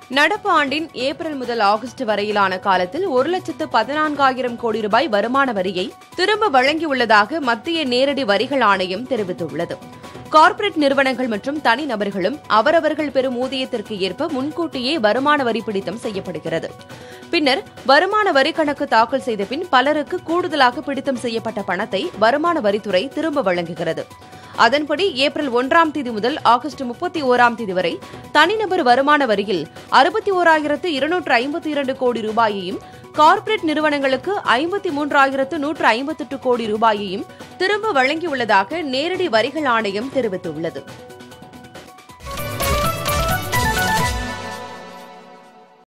நடப்பு ஆண்டின் ஏப்ரல் முதல் ஆகஸ்ட் வரையிலான காலத்தில் ஒரு லட்சத்து பதினான்காயிரம் கோடி ரூபாய் வருமான வரியை திரும்ப வழங்கியுள்ளதாக மத்திய நேரடி வரிகள் ஆணையம் தெரிவித்துள்ளது கார்ப்பரேட் நிறுவனங்கள் மற்றும் தனிநபர்களும் அவரவர்கள் பெறும் ஊதியத்திற்கு ஏற்ப முன்கூட்டியே வருமான வரி பிடித்தம் செய்யப்படுகிறது பின்னர் வருமான வரி கணக்கு தாக்கல் செய்த பின் பலருக்கு கூடுதலாக பிடித்தம் செய்யப்பட்ட பணத்தை வருமான வரித்துறை திரும்ப வழங்குகிறது அதன்படி ஏப்ரல் ஒன்றாம் தேதி முதல் ஆகஸ்ட் முப்பத்தி ஓராம் தேதி வரை தனிநபர் வருமான வரியில் அறுபத்தி ஓராயிரத்து இருநூற்று ஐம்பத்தி இரண்டு கோடி ரூபாயையும் கார்ப்பரேட் நிறுவனங்களுக்கு ஐம்பத்தி மூன்றாயிரத்து நூற்று ஐம்பத்தெட்டு கோடி ரூபாயையும் திரும்ப வழங்கியுள்ளதாக நேரடி வரிகள் ஆணையம் தெரிவித்துள்ளது